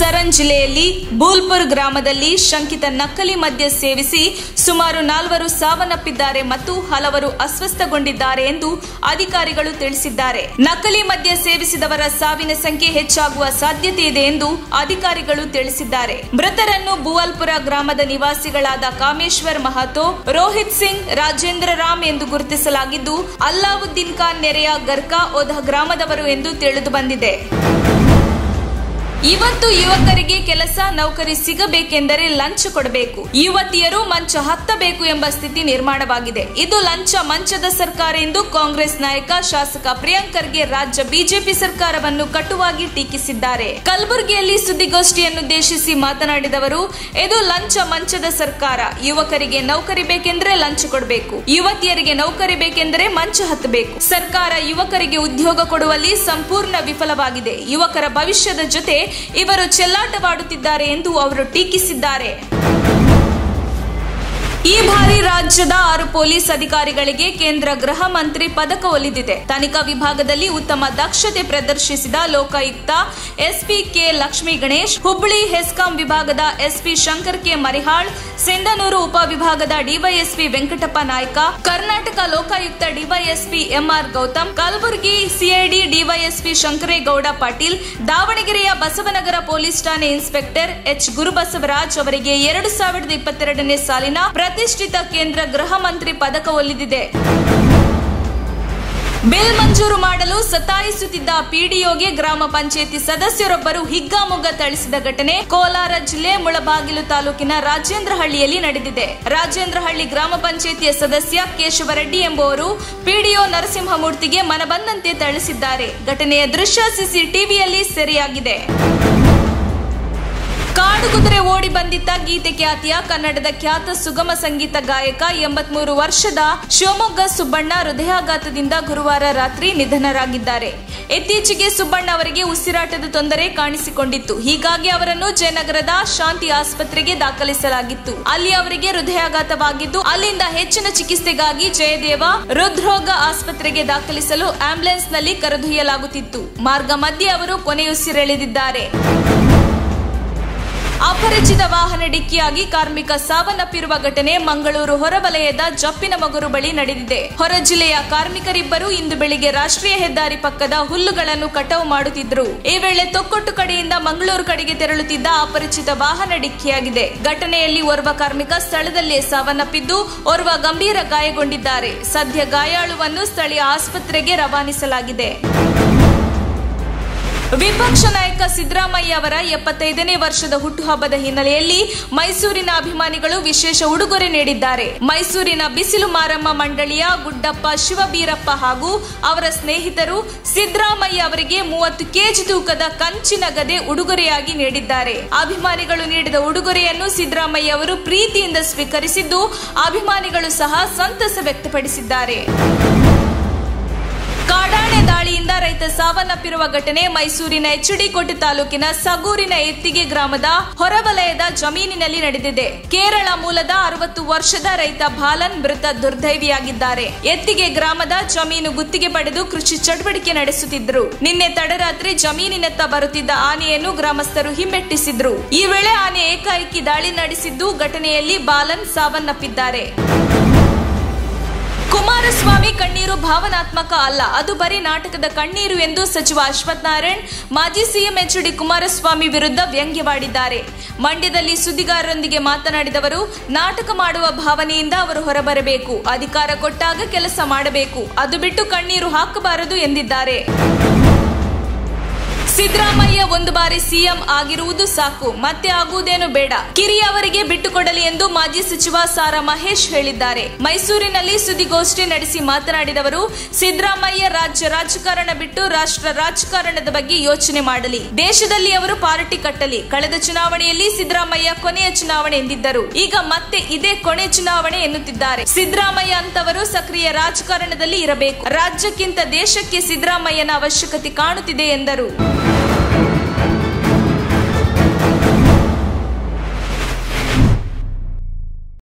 ಸರನ್ ಜಿಲ್ಲೆಯಲ್ಲಿ ಬೂಲ್ಪುರ್ ಗ್ರಾಮದಲ್ಲಿ ಶಂಕಿತ ನಕಲಿ ಮದ್ಯ ಸೇವಿಸಿ ಸುಮಾರು ನಾಲ್ವರು ಸಾವನ್ನಪ್ಪಿದ್ದಾರೆ ಮತ್ತು ಹಲವರು ಅಸ್ವಸ್ಥಗೊಂಡಿದ್ದಾರೆ ಎಂದು ಅಧಿಕಾರಿಗಳು ತಿಳಿಸಿದ್ದಾರೆ ನಕಲಿ ಮದ್ಯ ಸೇವಿಸಿದವರ ಸಾವಿನ ಸಂಖ್ಯೆ ಹೆಚ್ಚಾಗುವ ಸಾಧ್ಯತೆ ಇದೆ ಎಂದು ಅಧಿಕಾರಿಗಳು ತಿಳಿಸಿದ್ದಾರೆ ಮೃತರನ್ನು ಬುವಲ್ಪುರ ಗ್ರಾಮದ ನಿವಾಸಿಗಳಾದ ಕಾಮೇಶ್ವರ್ ಮಹತೋ ರೋಹಿತ್ ಸಿಂಗ್ ರಾಜೇಂದ್ರ ರಾಮ್ ಎಂದು ಗುರುತಿಸಲಾಗಿದ್ದು ಅಲ್ಲಾವುದ್ದೀನ್ ಖಾನ್ ನೆರೆಯ ಗರ್ಕಾ ಓಧ ಗ್ರಾಮದವರು ಎಂದು ತಿಳಿದು ಬಂದಿದೆ ಇವತ್ತು ಯುವಕರಿಗೆ ಕೆಲಸ ನೌಕರಿ ಸಿಗಬೇಕೆಂದರೆ ಲಂಚ ಕೊಡಬೇಕು ಯುವತಿಯರು ಮಂಚ ಹತ್ತಬೇಕು ಎಂಬ ಸ್ಥಿತಿ ನಿರ್ಮಾಣವಾಗಿದೆ ಇದು ಲಂಚ ಮಂಚದ ಸರ್ಕಾರ ಎಂದು ಕಾಂಗ್ರೆಸ್ ನಾಯಕ ಶಾಸಕ ಪ್ರಿಯಾಂಕ್ ಖರ್ಗೆ ರಾಜ್ಯ ಬಿಜೆಪಿ ಸರ್ಕಾರವನ್ನು ಕಟುವಾಗಿ ಟೀಕಿಸಿದ್ದಾರೆ ಕಲಬುರಗಿಯಲ್ಲಿ ಸುದ್ದಿಗೋಷ್ಠಿಯನ್ನುದ್ದೇಶಿಸಿ ಮಾತನಾಡಿದವರು ಇದು ಲಂಚ ಮಂಚದ ಸರ್ಕಾರ ಯುವಕರಿಗೆ ನೌಕರಿ ಬೇಕೆಂದ್ರೆ ಲಂಚ ಕೊಡಬೇಕು ಯುವತಿಯರಿಗೆ ನೌಕರಿ ಬೇಕೆಂದರೆ ಮಂಚ ಹತ್ತಬೇಕು ಸರ್ಕಾರ ಯುವಕರಿಗೆ ಉದ್ಯೋಗ ಕೊಡುವಲ್ಲಿ ಸಂಪೂರ್ಣ ವಿಫಲವಾಗಿದೆ ಯುವಕರ ಭವಿಷ್ಯದ ಜೊತೆ ಇವರು ಚೆಲ್ಲಾಟವಾಡುತ್ತಿದ್ದಾರೆ ಎಂದು ಅವರು ಟೀಕಿಸಿದ್ದಾರೆ ಈ ಬಾರಿ ರಾಜ್ಯದ ಆರು ಪೊಲೀಸ್ ಅಧಿಕಾರಿಗಳಿಗೆ ಕೇಂದ್ರ ಗೃಹ ಮಂತ್ರಿ ಪದಕ ಒಲಿದಿದೆ ತನಿಖಾ ವಿಭಾಗದಲ್ಲಿ ಉತ್ತಮ ದಕ್ಷತೆ ಪ್ರದರ್ಶಿಸಿದ ಲೋಕಾಯುಕ್ತ ಎಸ್ಪಿ ಕೆ ಲಕ್ಷ್ಮೀ ಗಣೇಶ್ ಹುಬ್ಬಳ್ಳಿ ಹೆಸ್ಕಾಂ ವಿಭಾಗದ ಎಸ್ಪಿ ಶಂಕರ್ ಕೆ ಮರಿಹಾಳ್ ಸಿಂಧನೂರು ಉಪವಿಭಾಗದ DySP Venkatappa Naik Karnataka Lokayukta DySP M R Gautham Kalaburagi CID DySP Shankaregowda Patil ದಾವಣಗೆರೆಯ ಬಸವನಗರ ಪೊಲೀಸ್ ಠಾಣೆ ಇನ್ಸ್ಪೆಕ್ಟರ್ ಎಚ್ ಗುರುಬಸವರಾಜ್ ಅವರಿಗೆ ಎರಡು ಸಾವಿರದ ಇಪ್ಪತ್ತೆರಡನೇ ಸಾಲಿನ ಪ್ರತಿಷ್ಠಿತ ಕೇಂದ್ರ ಗೃಹ ಮಂತ್ರಿ ಪದಕ ಒಲಿದಿದೆ ಬಿಲ್ ಮಂಜೂರು ಮಾಡಲು ಸತಾಯಿಸುತ್ತಿದ್ದ ಪಿಡಿಒಗೆ ಗ್ರಾಮ ಪಂಚಾಯಿತಿ ಸದಸ್ಯರೊಬ್ಬರು ಹಿಗ್ಗಾಮುಗ್ಗ ಥಳಿಸಿದ ಘಟನೆ ಕೋಲಾರ ಜಿಲ್ಲೆ ಮುಳಬಾಗಿಲು ತಾಲೂಕಿನ ರಾಜೇಂದ್ರಹಳ್ಳಿಯಲ್ಲಿ ನಡೆದಿದೆ ರಾಜೇಂದ್ರಹಳ್ಳಿ ಗ್ರಾಮ ಪಂಚಾಯಿತಿಯ ಸದಸ್ಯ ಕೇಶವರೆಡ್ಡಿ ಎಂಬುವರು ಪಿಡಿಒ ನರಸಿಂಹಮೂರ್ತಿಗೆ ಮನಬಂದಂತೆ ಥಳಿಸಿದ್ದಾರೆ ಘಟನೆಯ ದೃಶ್ಯ ಸಿಸಿಟಿವಿಯಲ್ಲಿ ಸೆರೆಯಾಗಿದೆ ಕಾಡು ಕುದುರೆ ಓಡಿ ಬಂದಿದ್ದ ಗೀತೆ ಖ್ಯಾತಿಯ ಕನ್ನಡದ ಖ್ಯಾತ ಸುಗಮ ಸಂಗೀತ ಗಾಯಕ ಎಂಬತ್ಮೂರು ವರ್ಷದ ಶಿವಮೊಗ್ಗ ಸುಬ್ಬಣ್ಣ ಹೃದಯಾಘಾತದಿಂದ ಗುರುವಾರ ರಾತ್ರಿ ನಿಧನರಾಗಿದ್ದಾರೆ ಇತ್ತೀಚೆಗೆ ಸುಬ್ಬಣ್ಣ ಅವರಿಗೆ ಉಸಿರಾಟದ ತೊಂದರೆ ಕಾಣಿಸಿಕೊಂಡಿತ್ತು ಹೀಗಾಗಿ ಅವರನ್ನು ಜಯನಗರದ ಶಾಂತಿ ಆಸ್ಪತ್ರೆಗೆ ದಾಖಲಿಸಲಾಗಿತ್ತು ಅಲ್ಲಿ ಅವರಿಗೆ ಹೃದಯಾಘಾತವಾಗಿದ್ದು ಅಲ್ಲಿಂದ ಹೆಚ್ಚಿನ ಚಿಕಿತ್ಸೆಗಾಗಿ ಜಯದೇವ ಹೃದ್ರೋಗ ಆಸ್ಪತ್ರೆಗೆ ದಾಖಲಿಸಲು ಆಂಬ್ಯುಲೆನ್ಸ್ನಲ್ಲಿ ಕರೆದೊಯ್ಯಲಾಗುತ್ತಿತ್ತು ಮಾರ್ಗ ಮಧ್ಯೆ ಅವರು ಕೊನೆಯುಸಿರೆಳೆದಿದ್ದಾರೆ ಅಪರಿಚಿತ ವಾಹನ ಡಿಕ್ಕಿಯಾಗಿ ಕಾರ್ಮಿಕ ಸಾವನ್ನಪ್ಪಿರುವ ಘಟನೆ ಮಂಗಳೂರು ಹೊರವಲಯದ ಜಪ್ಪಿನ ಮಗುರು ಬಳಿ ನಡೆದಿದೆ ಹೊರ ಜಿಲ್ಲೆಯ ಕಾರ್ಮಿಕರಿಬ್ಬರು ಇಂದು ಬೆಳಿಗ್ಗೆ ರಾಷ್ಟ್ರೀಯ ಹೆದ್ದಾರಿ ಪಕ್ಕದ ಹುಲ್ಲುಗಳನ್ನು ಕಟಾವು ಮಾಡುತ್ತಿದ್ದರು ಈ ವೇಳೆ ತೊಕ್ಕೊಟ್ಟು ಕಡೆಯಿಂದ ಮಂಗಳೂರು ಕಡೆಗೆ ತೆರಳುತ್ತಿದ್ದ ಅಪರಿಚಿತ ವಾಹನ ಡಿಕ್ಕಿಯಾಗಿದೆ ಘಟನೆಯಲ್ಲಿ ಓರ್ವ ಕಾರ್ಮಿಕ ಸ್ಥಳದಲ್ಲೇ ಸಾವನ್ನಪ್ಪಿದ್ದು ಓರ್ವ ಗಂಭೀರ ಗಾಯಗೊಂಡಿದ್ದಾರೆ ಸದ್ಯ ಗಾಯಾಳುವನ್ನು ಸ್ಥಳೀಯ ಆಸ್ಪತ್ರೆಗೆ ರವಾನಿಸಲಾಗಿದೆ ವಿಪಕ್ಷ ನಾಯಕ ಸಿದ್ದರಾಮಯ್ಯ ಅವರ ಎಪ್ಪತ್ತೈದನೇ ವರ್ಷದ ಹುಟ್ಟುಹಬ್ಬದ ಹಿನ್ನೆಲೆಯಲ್ಲಿ ಮೈಸೂರಿನ ಅಭಿಮಾನಿಗಳು ವಿಶೇಷ ಉಡುಗೊರೆ ನೀಡಿದ್ದಾರೆ ಮೈಸೂರಿನ ಬಿಸಿಲು ಮಾರಮ್ಮ ಮಂಡಳಿಯ ಗುಡ್ಡಪ್ಪ ಶಿವಬೀರಪ್ಪ ಹಾಗೂ ಅವರ ಸ್ನೇಹಿತರು ಸಿದ್ದರಾಮಯ್ಯ ಅವರಿಗೆ ಮೂವತ್ತು ಕೆಜಿ ತೂಕದ ಕಂಚಿನ ಗದೆ ಉಡುಗೊರೆಯಾಗಿ ನೀಡಿದ್ದಾರೆ ಅಭಿಮಾನಿಗಳು ನೀಡಿದ ಉಡುಗೊರೆಯನ್ನು ಸಿದ್ದರಾಮಯ್ಯ ಅವರು ಪ್ರೀತಿಯಿಂದ ಸ್ವೀಕರಿಸಿದ್ದು ಅಭಿಮಾನಿಗಳು ಸಹ ಸಂತಸ ವ್ಯಕ್ತಪಡಿಸಿದ್ದಾರೆ ಕಾಡಾಣೆ ದಾಳಿಯಿಂದ ರೈತ ಸಾವನ್ನಪ್ಪಿರುವ ಘಟನೆ ಮೈಸೂರಿನ ಎಚ್ಡಿಕೋಟೆ ತಾಲೂಕಿನ ಸಗೂರಿನ ಎತ್ತಿಗೆ ಗ್ರಾಮದ ಹೊರವಲಯದ ಜಮೀನಿನಲ್ಲಿ ನಡೆದಿದೆ ಕೇರಳ ಮೂಲದ ಅರವತ್ತು ವರ್ಷದ ರೈತ ಬಾಲನ್ ಮೃತ ದುರ್ದೈವಿಯಾಗಿದ್ದಾರೆ ಎತ್ತಿಗೆ ಗ್ರಾಮದ ಜಮೀನು ಗುತ್ತಿಗೆ ಪಡೆದು ಕೃಷಿ ಚಟುವಟಿಕೆ ನಡೆಸುತ್ತಿದ್ದರು ನಿನ್ನೆ ತಡರಾತ್ರಿ ಜಮೀನಿನತ್ತ ಬರುತ್ತಿದ್ದ ಆನೆಯನ್ನು ಗ್ರಾಮಸ್ಥರು ಹಿಮ್ಮೆಟ್ಟಿಸಿದ್ರು ಈ ವೇಳೆ ಆನೆ ಏಕಾಏಕಿ ದಾಳಿ ನಡೆಸಿದ್ದು ಘಟನೆಯಲ್ಲಿ ಬಾಲನ್ ಸಾವನ್ನಪ್ಪಿದ್ದಾರೆ ಕುಮಾರಸ್ವಾಮಿ ಕಣ್ಣೀರು ಭಾವನಾತ್ಮಕ ಅಲ್ಲ ಅದು ಬರೀ ನಾಟಕದ ಕಣ್ಣೀರು ಎಂದು ಸಚಿವ ಅಶ್ವಥ್ ನಾರಾಯಣ್ ಮಾಜಿ ಸಿಎಂ ಎಚ್ ಡಿ ಕುಮಾರಸ್ವಾಮಿ ವಿರುದ್ಧ ವ್ಯಂಗ್ಯವಾಡಿದ್ದಾರೆ ಮಂಡ್ಯದಲ್ಲಿ ಸುದ್ದಿಗಾರರೊಂದಿಗೆ ಮಾತನಾಡಿದವರು ನಾಟಕ ಮಾಡುವ ಭಾವನೆಯಿಂದ ಅವರು ಹೊರಬರಬೇಕು ಅಧಿಕಾರ ಕೊಟ್ಟಾಗ ಕೆಲಸ ಮಾಡಬೇಕು ಅದು ಬಿಟ್ಟು ಕಣ್ಣೀರು ಹಾಕಬಾರದು ಎಂದಿದ್ದಾರೆ ಸಿದ್ದರಾಮಯ್ಯ ಒಂದು ಬಾರಿ ಸಿಎಂ ಆಗಿರುವುದು ಸಾಕು ಮತ್ತೆ ಆಗುವುದೇನು ಬೇಡ ಕಿರಿ ಅವರಿಗೆ ಬಿಟ್ಟುಕೊಡಲಿ ಎಂದು ಮಾಜಿ ಸಚಿವ ಸಾರಾ ಮಹೇಶ್ ಹೇಳಿದ್ದಾರೆ ಮೈಸೂರಿನಲ್ಲಿ ಸುದ್ದಿಗೋಷ್ಠಿ ನಡೆಸಿ ಮಾತನಾಡಿದವರು ಸಿದ್ದರಾಮಯ್ಯ ರಾಜ್ಯ ರಾಜಕಾರಣ ಬಿಟ್ಟು ರಾಷ್ಟ್ರ ರಾಜಕಾರಣದ ಬಗ್ಗೆ ಯೋಚನೆ ಮಾಡಲಿ ದೇಶದಲ್ಲಿ ಅವರು ಪಾರ್ಟಿ ಕಟ್ಟಲಿ ಕಳೆದ ಚುನಾವಣೆಯಲ್ಲಿ ಸಿದ್ದರಾಮಯ್ಯ ಕೊನೆಯ ಚುನಾವಣೆ ಎಂದಿದ್ದರು ಈಗ ಮತ್ತೆ ಇದೇ ಕೊನೆ ಚುನಾವಣೆ ಎನ್ನುತ್ತಿದ್ದಾರೆ ಸಿದ್ದರಾಮಯ್ಯ ಅಂತವರು ಸಕ್ರಿಯ ರಾಜಕಾರಣದಲ್ಲಿ ಇರಬೇಕು ರಾಜ್ಯಕ್ಕಿಂತ ದೇಶಕ್ಕೆ ಸಿದ್ದರಾಮಯ್ಯನ ಅವಶ್ಯಕತೆ ಕಾಣುತ್ತಿದೆ ಎಂದರು